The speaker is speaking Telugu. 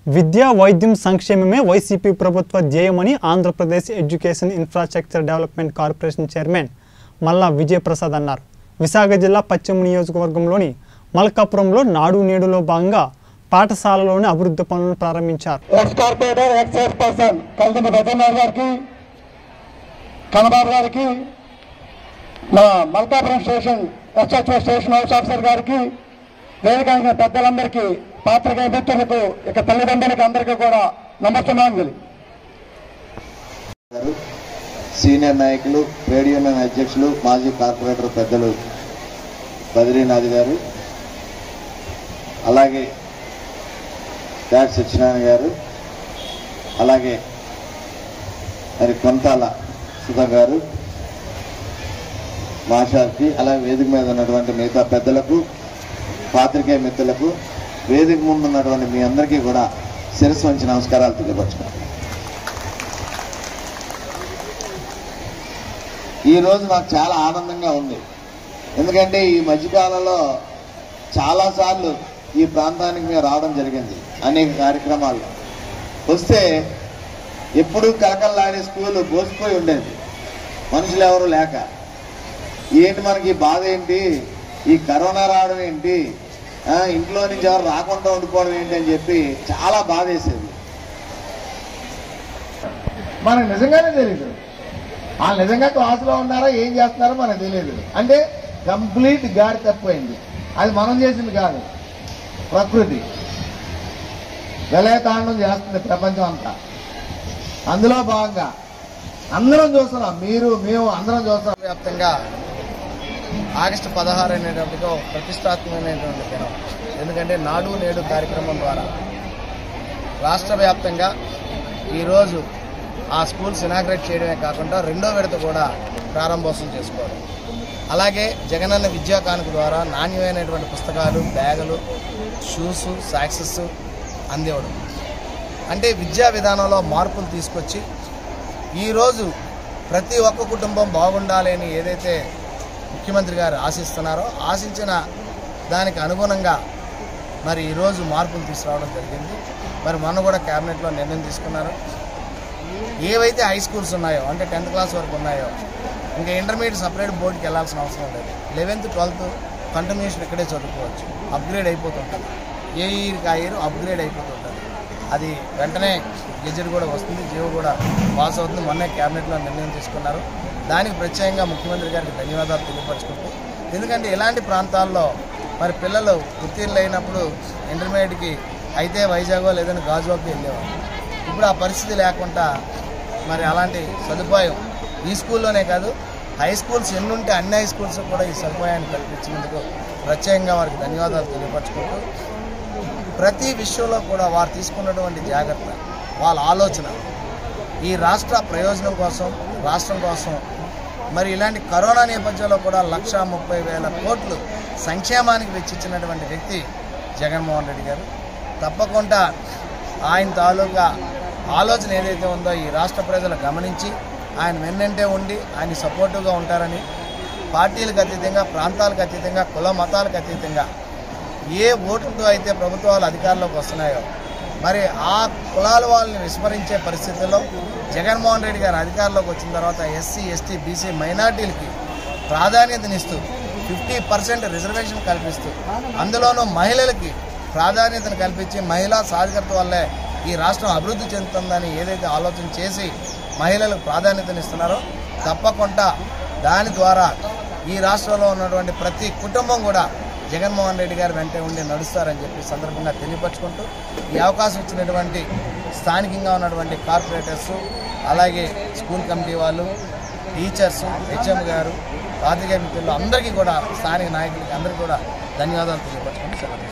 విద్య వైద్యం సంక్షేమమే వైసీపీ ప్రభుత్వ ధ్యేయమని Andhra Pradesh education infrastructure development corporation chairman Malla Vijayaprasad అన్నారు విశాఖ జిల్లా పశ్చిమ నియోజకవర్గంలోని మల్కాపురంలో నాడు నేడులో భాగంగా పాఠశాలలోని అభివృద్ధి పనులను ప్రారంభించారు ex corporator ex chairperson కలిసిన పెద్దనాయుడు గారికి కనబాబు గారికి మా Malkapuram station SHO station house officer గారికి వేదికైన పెద్దలందరికీ పాత్రికేయ మిత్రులకు ఇక తల్లిదండ్రులకు అందరికీ కూడా నమస్కారాంజలి గారు సీనియర్ నాయకులు ట్రేడ్ యూనియన్ అధ్యక్షులు మాజీ కార్పొరేటర్ పెద్దలు బద్రీనాథ్ గారు అలాగే డాక్టర్ సత్యనారాయణ గారు అలాగే మరి కొంతాల సుధా గారు మాషార్కి అలాగే వేదిక మీద ఉన్నటువంటి మిగతా పెద్దలకు పాత్రికేయ మిత్రులకు వేదిక ముందు ఉన్నటువంటి మీ అందరికీ కూడా శిరస్సు వంచి నమస్కారాలు తెలియపరచుకున్నాను ఈ రోజు నాకు చాలా ఆనందంగా ఉంది ఎందుకంటే ఈ మధ్యకాలంలో చాలాసార్లు ఈ ప్రాంతానికి మేము రావడం జరిగింది అనేక కార్యక్రమాలు వస్తే ఎప్పుడూ కలకల్లాడే స్కూల్ పోసిపోయి ఉండేది మనుషులు ఎవరు లేక ఏంటి మనకి ఈ బాధ ఏంటి ఈ కరోనా రావడం ఏంటి ఆ, ఇంట్లో నుంచి ఎవరు రాకుండా ఉండిపోవడం ఏంటి అని చెప్పి చాలా బాధ వేసేది మనకు నిజంగానే తెలియదు వాళ్ళు నిజంగా క్లాసులో ఉన్నారా ఏం చేస్తున్నారో మనకు తెలియదు అంటే కంప్లీట్ గాడి తప్పిపోయింది అది మనం చేసింది కాదు ప్రకృతి విలయతాండం చేస్తుంది ప్రపంచం అంతా అందులో భాగంగా అందరం చూస్తున్నాం మీరు మేము అందరం చూస్తున్నాం వ్యాప్తంగా ఆగస్టు పదహారు అనేటప్పటికి ఒక ప్రతిష్టాత్మకమైనటువంటి దినం ఎందుకంటే నాడు నేడు కార్యక్రమం ద్వారా రాష్ట్ర వ్యాప్తంగా ఈరోజు ఆ స్కూల్స్ ఇనాగ్రేట్ చేయడమే కాకుండా రెండో విడత కూడా ప్రారంభోత్సవం చేసుకోవడం అలాగే జగనన్న విద్యా కానుక ద్వారా నాణ్యమైనటువంటి పుస్తకాలు బ్యాగులు షూస్ సాక్సెస్ అందివ్వడం అంటే విద్యా విధానంలో మార్పులు తీసుకొచ్చి ఈరోజు ప్రతి ఒక్క కుటుంబం బాగుండాలి అని ఏదైతే ముఖ్యమంత్రి గారు ఆశిస్తున్నారో ఆశించిన దానికి అనుగుణంగా మరి ఈరోజు మార్పులు తీసుకురావడం జరిగింది మరి మొన్న కూడా క్యాబినెట్లో నిర్ణయం తీసుకున్నారు ఏవైతే హై స్కూల్స్ ఉన్నాయో అంటే టెన్త్ క్లాస్ వరకు ఉన్నాయో ఇంకా ఇంటర్మీడియట్ సపరేట్ బోర్డుకి వెళ్ళాల్సిన అవసరం లేదు లెవెన్త్ ట్వెల్త్ కంటిన్యూషన్ ఇక్కడే చదువుకోవచ్చు అప్గ్రేడ్ అయిపోతుంటుంది ఏ ఇయర్కి ఆ ఇయర్ అప్గ్రేడ్ అయిపోతుంటుంది అది వెంటనే గెజెట్ కూడా వస్తుంది జీవో కూడా పాస్ అవుతుంది మొన్నే క్యాబినెట్లో నిర్ణయం తీసుకున్నారు దానికి ప్రత్యేకంగా ముఖ్యమంత్రి గారికి ధన్యవాదాలు తెలియపరచుకుంటూ ఎందుకంటే ఇలాంటి ప్రాంతాల్లో మరి పిల్లలు ఉత్తీర్ణులు అయినప్పుడు ఇంటర్మీడియట్కి అయితే వైజాగో లేదంటే గాజువాకి వెళ్ళేవారు ఇప్పుడు ఆ పరిస్థితి లేకుండా మరి అలాంటి సదుపాయం ఈ స్కూల్లోనే కాదు హై స్కూల్స్ ఎన్ని ఉంటే అన్ని హై స్కూల్స్ కూడా ఈ సదుపాయాన్ని కల్పించినందుకు ప్రత్యేకంగా వారికి ధన్యవాదాలు తెలియపరచుకుంటూ ప్రతి విషయంలో కూడా వారు తీసుకున్నటువంటి జాగ్రత్త వాళ్ళ ఆలోచన ఈ రాష్ట్ర ప్రయోజనం కోసం రాష్ట్రం కోసం మరి ఇలాంటి కరోనా నేపథ్యంలో కూడా లక్ష ముప్పై వేల కోట్లు సంక్షేమానికి వెచ్చించినటువంటి వ్యక్తి జగన్మోహన్ రెడ్డి గారు తప్పకుండా ఆయన తాలూకా ఆలోచన ఏదైతే ఉందో ఈ రాష్ట్ర ప్రజలు గమనించి ఆయన వెన్నంటే ఉండి ఆయన సపోర్టివ్గా ఉంటారని పార్టీలకు అతీతంగా ప్రాంతాలకు అతీతంగా కుల మతాలకు అతీతంగా ఏ ఓట్లతో అయితే ప్రభుత్వాలు అధికారంలోకి వస్తున్నాయో మరి ఆ కులాల వాళ్ళని విస్మరించే పరిస్థితుల్లో జగన్మోహన్ రెడ్డి గారు అధికారంలోకి వచ్చిన తర్వాత ఎస్సీ ఎస్టీ బీసీ మైనార్టీలకి ప్రాధాన్యతనిస్తూ ఫిఫ్టీ పర్సెంట్ రిజర్వేషన్ కల్పిస్తూ అందులోనూ మహిళలకి ప్రాధాన్యతను కల్పించి మహిళా సాధికారత వల్లే ఈ రాష్ట్రం అభివృద్ధి చెందుతుందని ఏదైతే ఆలోచన చేసి మహిళలకు ప్రాధాన్యతనిస్తున్నారో తప్పకుండా దాని ద్వారా ఈ రాష్ట్రంలో ఉన్నటువంటి ప్రతి కుటుంబం కూడా జగన్మోహన్ రెడ్డి గారు వెంటే ఉండి నడుస్తారని చెప్పి సందర్భంగా తెలియపరచుకుంటూ ఈ అవకాశం ఇచ్చినటువంటి స్థానికంగా ఉన్నటువంటి కార్పొరేటర్స్ అలాగే స్కూల్ కమిటీ వాళ్ళు టీచర్స్ హెచ్ఎం గారు పాతికేయ మిత్రులు అందరికీ కూడా స్థానిక నాయకులకి అందరికీ కూడా ధన్యవాదాలు తెలియపరచుకుంటూ సెలవు